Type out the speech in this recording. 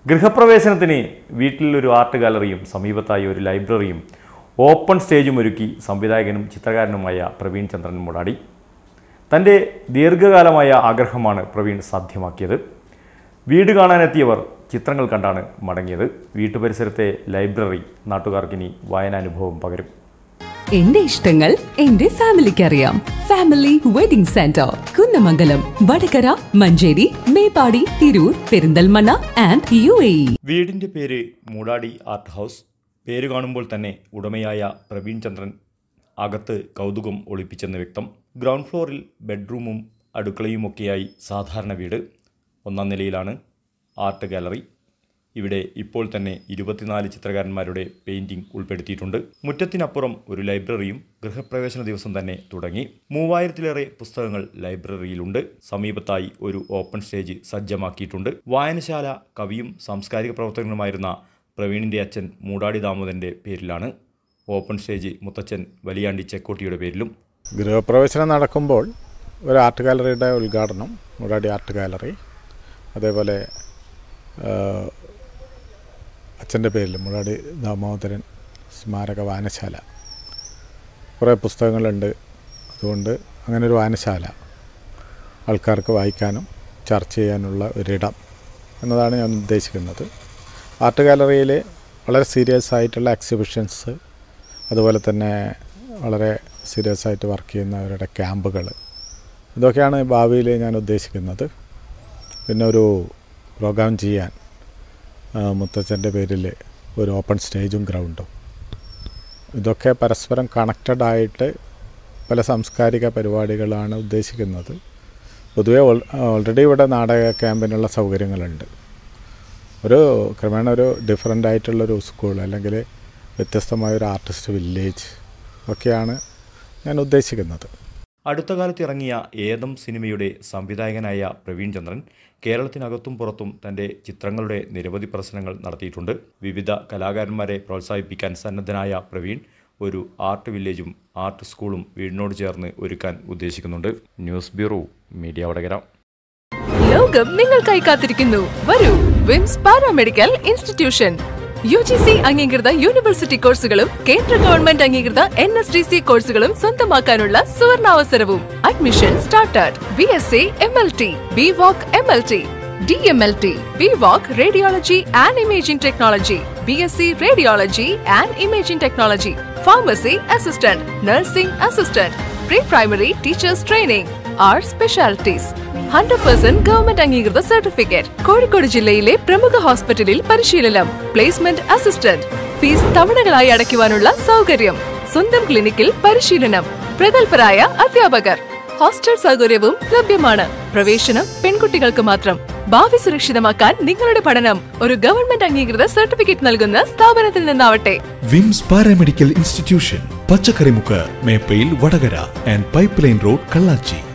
ഗൃഹപ്രവേശനത്തിന് വീട്ടിലൊരു ആർട്ട് ഗാലറിയും സമീപത്തായി ഒരു ലൈബ്രറിയും ഓപ്പൺ സ്റ്റേജും ഒരുക്കി സംവിധായകനും ചിത്രകാരനുമായ പ്രവീൺ ചന്ദ്രൻ മുടാടി തൻ്റെ ദീർഘകാലമായ ആഗ്രഹമാണ് പ്രവീൺ സാധ്യമാക്കിയത് വീട് കാണാനെത്തിയവർ ചിത്രങ്ങൾ കണ്ടാണ് മടങ്ങിയത് വീട്ടുപരിസരത്തെ ലൈബ്രറി നാട്ടുകാർക്കിനി വായനാനുഭവം പകരും എന്റെ ഇഷ്ടങ്ങൾ എന്റെ ഫാമിലിക്ക് അറിയാം family wedding centre Kunnamangalam Vadakara Manjeri Meppadi Tirur Perinthalmanna and U A വീടിൻ്റെ പേര് മൂടാടി ആർട്ട് ഹൗസ് പേര് കാണുമ്പോൾ തന്നെ ഉടമയായ പ്രവീൺ ചന്ദ്രൻ അകത്ത് കൗതുകം ഒളിപ്പിച്ചെന്ന് വ്യക്തം ഗ്രൗണ്ട് ഫ്ലോറിൽ ബെഡ്റൂമും അടുക്കളയുമൊക്കെയായി സാധാരണ വീട് ഒന്നാം നിലയിലാണ് ആർട്ട് ഗാലറി ഇവിടെ ഇപ്പോൾ തന്നെ ഇരുപത്തിനാല് ചിത്രകാരന്മാരുടെ പെയിൻറ്റിംഗ് ഉൾപ്പെടുത്തിയിട്ടുണ്ട് മുറ്റത്തിനപ്പുറം ഒരു ലൈബ്രറിയും ഗൃഹപ്രവേശന ദിവസം തന്നെ തുടങ്ങി മൂവായിരത്തിലേറെ പുസ്തകങ്ങൾ ലൈബ്രറിയിലുണ്ട് സമീപത്തായി ഒരു ഓപ്പൺ സ്റ്റേജ് സജ്ജമാക്കിയിട്ടുണ്ട് വായനശാല കവിയും സാംസ്കാരിക പ്രവർത്തകനുമായിരുന്ന പ്രവീണിൻ്റെ അച്ഛൻ മൂടാടി ദാമോദരൻ്റെ പേരിലാണ് ഓപ്പൺ സ്റ്റേജ് മുത്തച്ഛൻ വലിയാണ്ടി ചെക്കോട്ടിയുടെ പേരിലും ഗൃഹപ്രവേശനം നടക്കുമ്പോൾ ഒരു ആർട്ട് ഗാലറിയുടെ ഉദ്ഘാടനം മുടാടി ആർട്ട് ഗാലറി അതേപോലെ അച്ഛൻ്റെ പേരിൽ മുടാടി ദാമോദരൻ സ്മാരക വായനശാല കുറേ പുസ്തകങ്ങളുണ്ട് അതുകൊണ്ട് അങ്ങനെ ഒരു വായനശാല ആൾക്കാർക്ക് വായിക്കാനും ചർച്ച ചെയ്യാനുള്ള ഒരിടം എന്നതാണ് ഞാൻ ഉദ്ദേശിക്കുന്നത് ആർട്ട് ഗാലറിയിൽ വളരെ സീരിയസ് ആയിട്ടുള്ള എക്സിബിഷൻസ് അതുപോലെ തന്നെ വളരെ സീരിയസ് ആയിട്ട് വർക്ക് ചെയ്യുന്നവരുടെ ക്യാമ്പുകൾ ഇതൊക്കെയാണ് ഭാവിയിൽ ഞാൻ ഉദ്ദേശിക്കുന്നത് പിന്നെ ഒരു പ്രോഗ്രാം ചെയ്യാൻ ആ, മുത്തച്ഛൻ്റെ പേരിൽ ഒരു ഓപ്പൺ സ്റ്റേജും ഗ്രൗണ്ടും ഇതൊക്കെ പരസ്പരം കണക്റ്റഡ് ആയിട്ട് പല സാംസ്കാരിക പരിപാടികളാണ് ഉദ്ദേശിക്കുന്നത് പൊതുവേ ഓൾറെഡി ഇവിടെ നാടക ക്യാമ്പിനുള്ള സൗകര്യങ്ങളുണ്ട് ഒരു ക്രമേണ ഒരു ഡിഫറെൻ്റ് ആയിട്ടുള്ളൊരു സ്കൂൾ അല്ലെങ്കിൽ വ്യത്യസ്തമായ ഒരു ആർട്ടിസ്റ്റ് വില്ലേജ് ഒക്കെയാണ് ഞാൻ ഉദ്ദേശിക്കുന്നത് അടുത്ത കാലത്ത് ഇറങ്ങിയ ഏതം സിനിമയുടെ സംവിധായകനായ പ്രവീൺ ചന്ദ്രൻ കേരളത്തിനകത്തും പുറത്തും തൻ്റെ ചിത്രങ്ങളുടെ നിരവധി പ്രശ്നങ്ങൾ നടത്തിയിട്ടുണ്ട് വിവിധ കലാകാരന്മാരെ പ്രോത്സാഹിപ്പിക്കാൻ സന്നദ്ധനായ പ്രവീൺ ഒരു ആർട്ട് വില്ലേജും ആർട്ട് സ്കൂളും വീടിനോട് ചേർന്ന് ഒരുക്കാൻ ഉദ്ദേശിക്കുന്നുണ്ട് ന്യൂസ് ബ്യൂറോ മീഡിയ വടകര ലോകം നിങ്ങൾക്കായി കാത്തിരിക്കുന്നു വരൂ VIMS paramedical institution U G C അംഗീകൃത യൂണിവേഴ്സിറ്റി കോഴ്സുകളും കേന്ദ്ര ഗവൺമെന്റ് അംഗീകൃത എൻ എസ് ഡി സി കോഴ്സുകളും സ്വന്തമാക്കാനുള്ള സുവർണാവസരവും admission started B S C M L T B voc M L T D M L T B voc radiology and imaging technology B S C radiology and imaging technology pharmacy assistant nursing assistant pre primary teachers training are specialities hundred percent government അംഗീകൃത certificate Kozhikode ജില്ലയിലെ പ്രമുഖ ഹോസ്പിറ്റലിൽ പരിശീലനം placement assistant fees തവണകളായി അടയ്ക്കുവാനുള്ള സൗകര്യം സ്വന്തം ക്ലിനിക്കിൽ പരിശീലനം പ്രഗത്ഭരായ അധ്യാപകർ ഹോസ്റ്റൽ സൗകര്യവും ലഭ്യമാണ് പ്രവേശനം പെൺകുട്ടികൾക്ക് മാത്രം ഭാവി സുരക്ഷിതമാക്കാൻ നിങ്ങളുടെ പഠനം ഒരു ഗവൺമെന്റ് അംഗീകൃത സർട്ടിഫിക്കറ്റ് നൽകുന്ന സ്ഥാപനത്തിൽ നിന്നാവട്ടെ VIMS paramedical institution Pachakkarimukku Meppayil Vadakara and pipeline road കള്ളാച്ചി